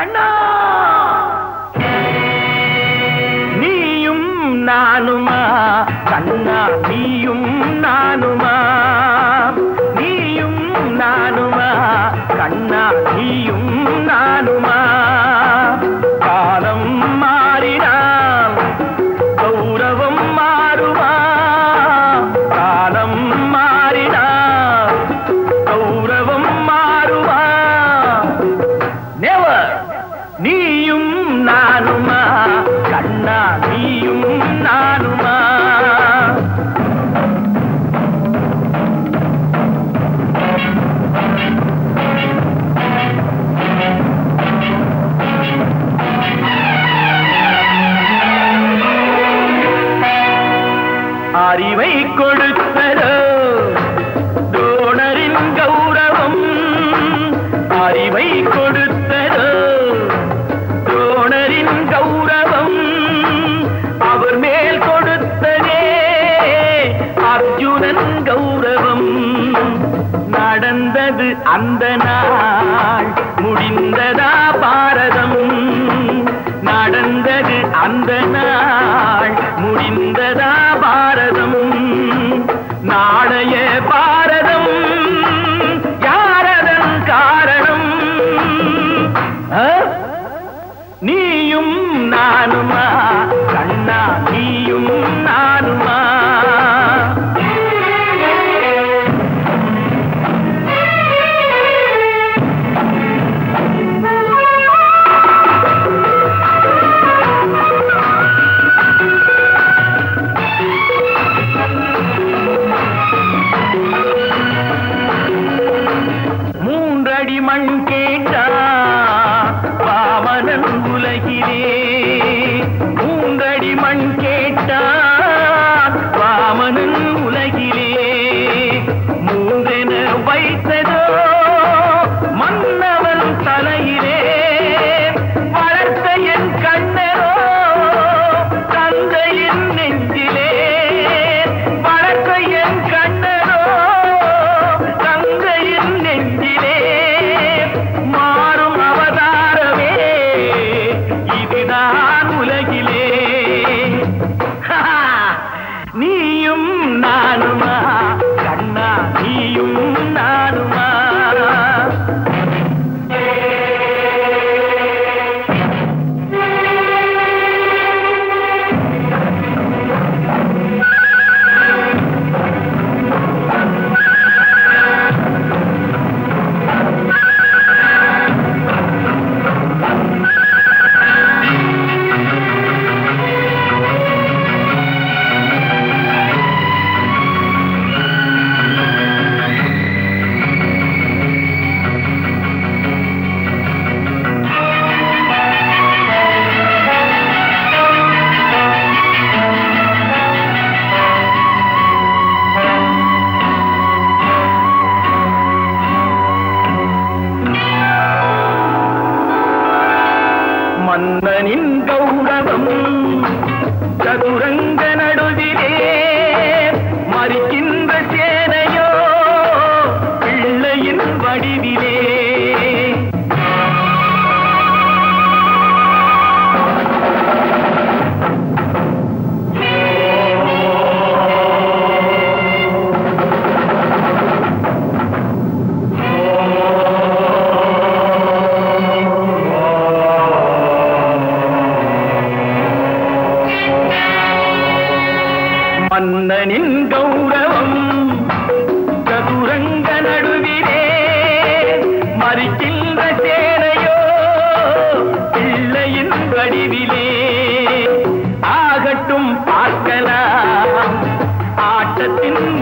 கண்ணா நீயும் நானுமா கண்ணா நீயும் நானுமா நீயும் நானுமா கண்ணா நீயும் நானுமா காலம் மாறினால் கௌரவம் மாறுமா காலம் மாறினால் கௌரவம் மாறுமா நெவர் நீயும் நானுமா கண்ணா நீயும் நானுமா அறிவை கொடுத்ததோ தோணரின் கௌரவம் அறிவை கொடுத்ததோ தோணரின் கௌரவம் அவர் மேல் கொடுத்ததே அர்ஜுனன் கௌரவம் நடந்தது அந்த நாள் முடிந்ததா பாரதம் நடந்தது அந்த நாள் முடிந்ததா பாரதம் நாளைய பாரதம் யாரதன் காரணம் ஆ? நீயும் நானுமா கண்ணா நீயும் நானுமா மூன்றடி மண் கேட்டா வாமனன் உலகிலே மூன்றடி மண் கேட்டா வாமனன் உலகிலே மூன்றென வைத்ததோ மன்னவன் தலையிலே வளர்த்த என் கண்ணரோ தந்தையின் நெஞ்சிலே வளர்த்த என் கண்ணரோ தந்தையின் நெஞ்சிலே மாறும் அவதாரமே இதுதான் உலகிலே நீயும் நானுமா கண்ணா நீயும் நானுமா மன்னனின் கௌரவம் சதுரங்க நடுவிலே மறிக்கின்ற சேனையோ பிள்ளையின் வடிவிலே மன்னனின் கௌரவம் சதுரங்க நடுவிலே மறிக்கின்ற சேனையோ பிள்ளையின் வடிவிலே ஆகட்டும் பார்க்கலாம் ஆட்டத்தின்